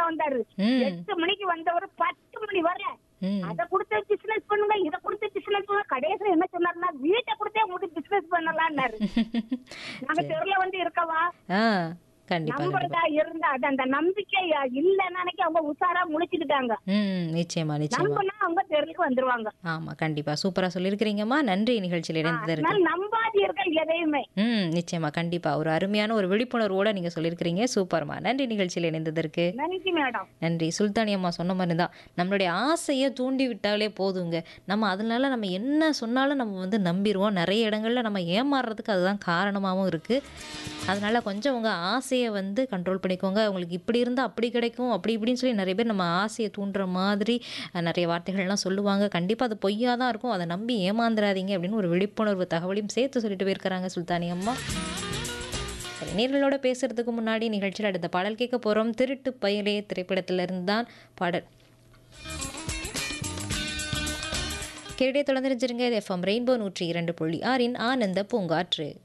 வந்தாரு ம். எட்டு மணிக்கு வந்தவர் பத்து மணி வரை ம் அத கொடுத்து பிசினஸ் பண்ணுங்க இத கொடுத்து பிசினஸ் பண்ணுங்க கடைசியில என்ன சொன்னாருன்னா வீட்டை கொடுத்தே உங்களுக்கு பிசினஸ் பண்ணலாம்னாரு நாங்க தெருல வந்து இருக்கவா ஆ கண்டிப்பா கண்டிப்பா நம்புறதா இருந்தா அது அந்த நம்பிக்கை இல்லைன்னு நினைக்க அவங்க உஷாரா முழிச்சுக்கிட்டாங்க ம் நிச்சயமா நிச்சயமா நம்பினா அவங்க தெருவுக்கு வந்துருவாங்க ஆமா கண்டிப்பா சூப்பரா சொல்லியிருக்கிறீங்கம்மா நன்றி நிகழ்ச்சியில் இணைந்ததற்கு அதனால நம்பாதீர்கள் எதையுமே ம் நிச்சயமா கண்டிப்பா ஒரு அருமையான ஒரு விழிப்புணர்வோட நீங்க சொல்லியிருக்கிறீங்க சூப்பர்மா நன்றி நிகழ்ச்சியில் இணைந்ததற்கு நன்றி மேடம் நன்றி சுல்தானி அம்மா சொன்ன மாதிரி தான் நம்மளுடைய ஆசையை தூண்டி விட்டாலே போதுங்க நம்ம அதனால நம்ம என்ன சொன்னாலும் நம்ம வந்து நம்பிடுவோம் நிறைய இடங்கள்ல நம்ம ஏமாறுறதுக்கு அதுதான் காரணமாகவும் இருக்கு அதனால கொஞ்சம் உங்க ஆசையை வந்து கண்ட்ரோல் பண்ணிக்கோங்க உங்களுக்கு இப்படி இருந்தால் அப்படி கிடைக்கும் அப்படி இப்படின்னு சொல்லி நிறைய பேர் நம்ம ஆசையை தூண்டுற மாதிரி அஹ், நிறைய வார்த்தைகள்லாம் சொல்லுவாங்க கண்டிப்பாக அது பொய்யா தான் இருக்கும் அதை நம்பி ஏமாந்துடாதீங்க அப்படின்னு ஒரு விழிப்புணர்வு தகவலையும் சேர்த்து சொல்லிட்டு போயிருக்கிறாங்க சுல்தானி அம்மா சரி நேர்களோட பேசுறதுக்கு முன்னாடி நிகழ்ச்சியில் அடுத்த பாடல் கேட்க போகிறோம் திருட்டு பயலே திரைப்படத்திலிருந்து தான் பாடல் கேட்டே தொடர்ந்துருச்சிருங்க இது எஃப்எம் ரெயின்போ நூற்றி இரண்டு புள்ளி ஆறின் ஆனந்த பூங்காற்று